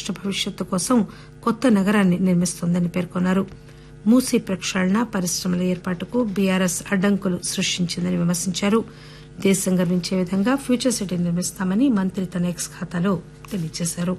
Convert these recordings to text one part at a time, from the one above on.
రాష్ట భవిష్యత్తు కోసం కొత్త నగరాన్ని నిర్మిస్తోందని పేర్కొన్నారు మూసీ ప్రక్షాళన పరిశ్రమల ఏర్పాటుకు బీఆర్ఎస్ అడ్డంకులు సృష్టించిందని విమర్శించారు దేశం గర్వించే విధంగా ఫ్యూచర్ సిటీ నిర్మిస్తామని మంత్రి తన ఎక్స్ ఖాతాలో తెలియజేశారు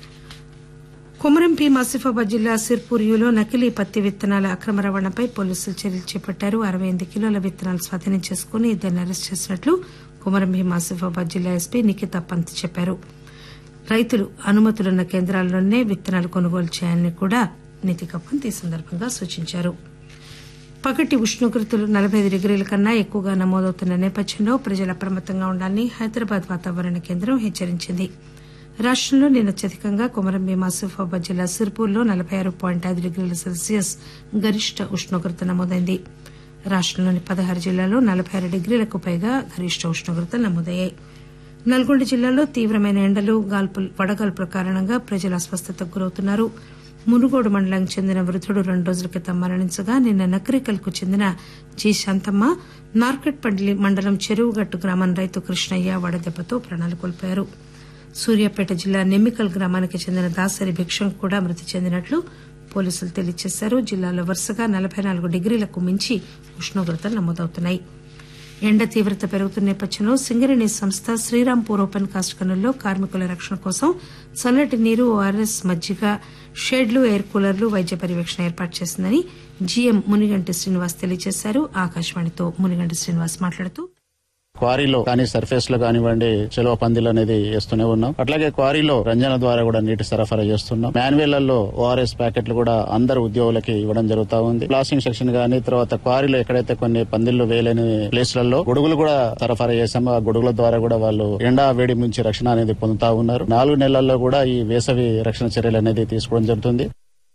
కొమరం భీం ఆసిఫాబాద్ జిల్లా సిర్పూర్యులో నకిలీ పత్తి విత్తనాల అక్రమ రవాణాపై పోలీసులు చర్యలు చేపట్టారు అరవై ఎనిమిది కిలోల విత్తనాలు స్వాధీనం చేసుకుని ఇద్దరిని అరెస్ట్ చేసినట్లు కొమరం భీం ఆసిఫాబాద్ జిల్లా ఎస్పీ నిఖితా పంత్ చెప్పారు రైతులు అనుమతులున్న కేంద్రాల్లోనే విత్తనాలు కొనుగోలు చేయాలని కూడా నితికా పంత్ ఈ సందర్భంగా సూచించారు పగటి ఉష్ణోగ్రతలు నలభై ఐదు డిగ్రీల కన్నా ఎక్కువగా నమోదవుతున్న నేపథ్యంలో ప్రజలు అప్రమత్తంగా ఉండాలని హైదరాబాద్ వాతావరణ కేంద్రం హెచ్చరించింది రాష్టంలో నిన్న అత్యధికంగా కొమరం భీం ఆసిఫాబాద్ జిల్లా సిర్పూర్లో నలభై ఆరు పాయింట్ ఐదు డిగ్రీల సెల్సియస్ గరిష్ట ఉష్ణోగ్రత నమోదైంది రాష్టంలోని పదహారు జిల్లాల్లో నలభై ఆరు డిగ్రీలకు పైగా గరిష్ట ఉష్ణోగ్రతలు నమోదయ్యాయి నల్గొండ జిల్లాలో తీవ్రమైన ఎండలు గాల్పులు వడగాల్పుల కారణంగా ప్రజలు అస్వస్థతకు గురవుతున్నారు మునుగోడు మండలానికి చెందిన వృద్ధుడు రెండు రోజుల క్రితం మరణించగా నిన్న నకరికల్కు చెందిన జి శాంతమ్మ నార్కట్పల్లి మండలం చెరువుగట్టు గ్రామం రైతు కృష్ణయ్య వడదెబ్బతో ప్రాణాలు కోల్పోయారు సూర్యాపేట జిల్లా నెమ్మికల్ గ్రామానికి చెందిన దాసరి భిక్షం కూడా మృతి చెందినట్లు పోలీసులు తెలియజేశారు జిల్లాలో వరుసగా నలభై నాలుగు డిగ్రీలకు మించి ఉష్ణోగ్రతలు నమోదవుతున్నాయి ఎండ తీవ్రత పెరుగుతున్న నేపథ్యంలో సింగరేణి సంస్థ శ్రీరాంపూర్ ఓపెన్ కాస్ట్ గనుల్లో కార్మికుల రక్షణ కోసం చల్లటి నీరు ఓఆర్ఎస్ మజ్జిగ షెడ్లు ఎయిర్ కూలర్లు వైద్య పర్యవేక్షణ ఏర్పాటు చేసిందని జీఎం మునిగంటి శ్రీనివాస్ తెలియజేశారు ఆకాశవాణితో మునిగంటి శ్రీనివాస్ మాట్లాడుతూ క్వారీలో కానీ సర్ఫేస్ లో కానివ్వండి చెలవ పందిలు అనేది వేస్తూనే ఉన్నాం అట్లాగే క్వారీలో రంజన ద్వారా కూడా నీటి సరఫరా చేస్తున్నాం మాన్యువల్లలో ఓఆర్ఎస్ ప్యాకెట్లు కూడా అందరు ఉద్యోగులకి ఇవ్వడం జరుగుతా ఉంది ప్లాసింగ్ సెక్షన్ గానీ తర్వాత క్వారీలో ఎక్కడైతే కొన్ని పందిళ్లు వేయలేని ప్లేస్లలో గొడుగులు కూడా సరఫరా చేశాము ఆ గొడుగుల ద్వారా కూడా వాళ్ళు ఎండా వేడి నుంచి రక్షణ అనేది పొందుతా ఉన్నారు నాలుగు నెలల్లో కూడా ఈ వేసవి రక్షణ చర్యలు అనేది తీసుకోవడం జరుగుతుంది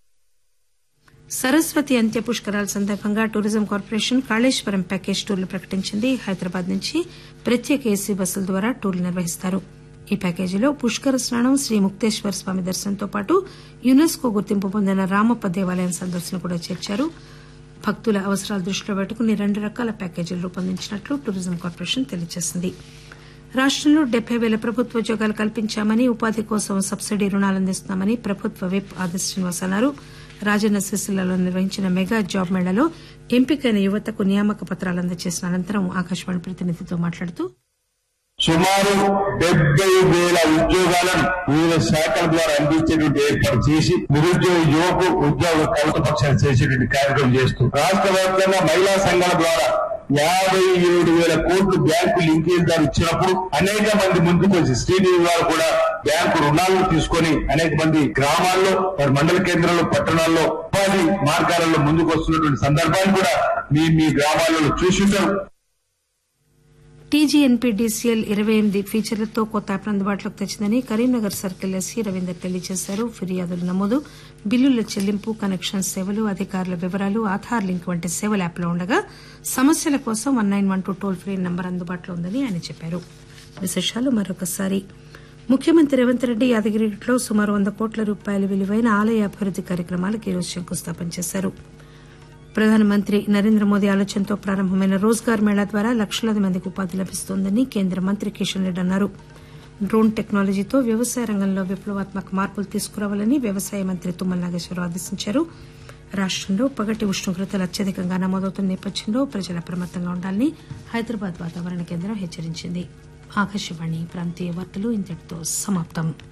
సరస్వతి అంత్య పుష్కరాల సందర్భంగా టూరిజం కార్పొరేషన్ కాళేశ్వరం ప్యాకేజ్ టూర్లు ప్రకటించింది హైదరాబాద్ నుంచి ప్రత్యేక ఏసీ బస్సుల ద్వారా టూర్లు నిర్వహిస్తారు ఈ ప్యాకేజీలో పుష్కర స్నానం శ్రీ ముక్తేశ్వర స్వామి దర్శనంతో పాటు యునెస్కో గుర్తింపు పొందిన రామప్ప దేవాలయం సందర్శన కూడా చేర్చారు భక్తుల అవసరాలు దృష్టిలో పెట్టుకుని రెండు రకాల ప్యాకేజీలు రూపొందించినట్లు టూరిజం కార్పొరేషన్ తెలియజేసింది రాష్టంలో డెబ్బై పేల ప్రభుత్వ ఉద్యోగాలు కల్పించామని ఉపాధి కోసం సబ్సిడీ రుణాలు అందిస్తున్నామని ప్రభుత్వ విప్ ఆది శ్రీనివాస్ అన్నారు రాజన్న సిరిసిల్లలో నిర్వహించిన మెగా జాబ్ మేళాలో ఎంపికైన యువతకు నియామక పత్రాలు అందజేసిన అనంతరం ఆకాశవాణి ప్రతినిధితో మాట్లాడుతూ సుమారు డెబ్బై వేల ఉద్యోగాలను వివిధ శాఖల ద్వారా అందించేటువంటి ఏర్పాటు చేసి నిరుద్యోగ యువకు ఉద్యోగ కవిత పక్షాలు చేసేటువంటి కార్యక్రమం చేస్తూ రాష్ట్ర వ్యాప్తంగా మహిళా సంఘాల ద్వారా యాభై ఏడు వేల కోట్లు బ్యాంకు లింకేజ్ ద్వారా ఇచ్చినప్పుడు అనేక మంది ముందుకు వచ్చి శ్రీదేవి వారు కూడా బ్యాంకు రుణాలను తీసుకొని అనేక మంది గ్రామాల్లో వారి మండల కేంద్రాల్లో పట్టణాల్లో ఉపాధి మార్గాలలో ముందుకు వస్తున్నటువంటి సందర్భాన్ని కూడా మీ మీ గ్రామాలలో చూసి ఉంటారు టీజీఎన్పీడీసీఎల్ ఇరవై ఎనిమిది ఫీచర్లతో కొత్త యాప్ అందుబాటులోకి తెచ్చిందని కరీంనగర్ సర్కిల్ ఎస్సీ రవీందర్ తెలియజేశారు ఫిర్యాదుల నమోదు బిల్లుల చెల్లింపు కనెక్షన్ సేవలు అధికారుల వివరాలు ఆధార్ లింక్ వంటి సేవలు యాప్లో ఉండగా సమస్యల కోసం one nine one two toll free number అందుబాటులో ఉందని ఆయన చెప్పారు విశేషాలు మరొకసారి ముఖ్యమంత్రి రేవంత్ రెడ్డి యాదగిరిలో సుమారు వంద కోట్ల రూపాయల విలువైన ఆలయ అభివృద్ది కార్యక్రమాలకు ఈరోజు శంకుస్థాపన చేశారు ప్రధానమంత్రి నరేంద్ర మోదీ ఆలోచనతో ప్రారంభమైన రోజ్గార్ మేళా ద్వారా లక్షలాది మందికి ఉపాధి లభిస్తోందని కేంద్ర మంత్రి కిషన్ రెడ్డి అన్నారు డ్రోన్ టెక్నాలజీతో వ్యవసాయ రంగంలో విప్లవాత్మక మార్పులు తీసుకురావాలని వ్యవసాయ మంత్రి తుమ్మల నాగేశ్వరరావు ఆదేశించారు రాష్టంలో పగటి ఉష్ణోగ్రతలు అత్యధికంగా నమోదవుతున్న నేపథ్యంలో ప్రజలు అప్రమత్తంగా ఉండాలని హైదరాబాద్ వాతావరణ కేంద్రం హెచ్చరించింది ఆకాశవాణి ప్రాంతీయ వార్తలు ఇంతటితో సమాప్తం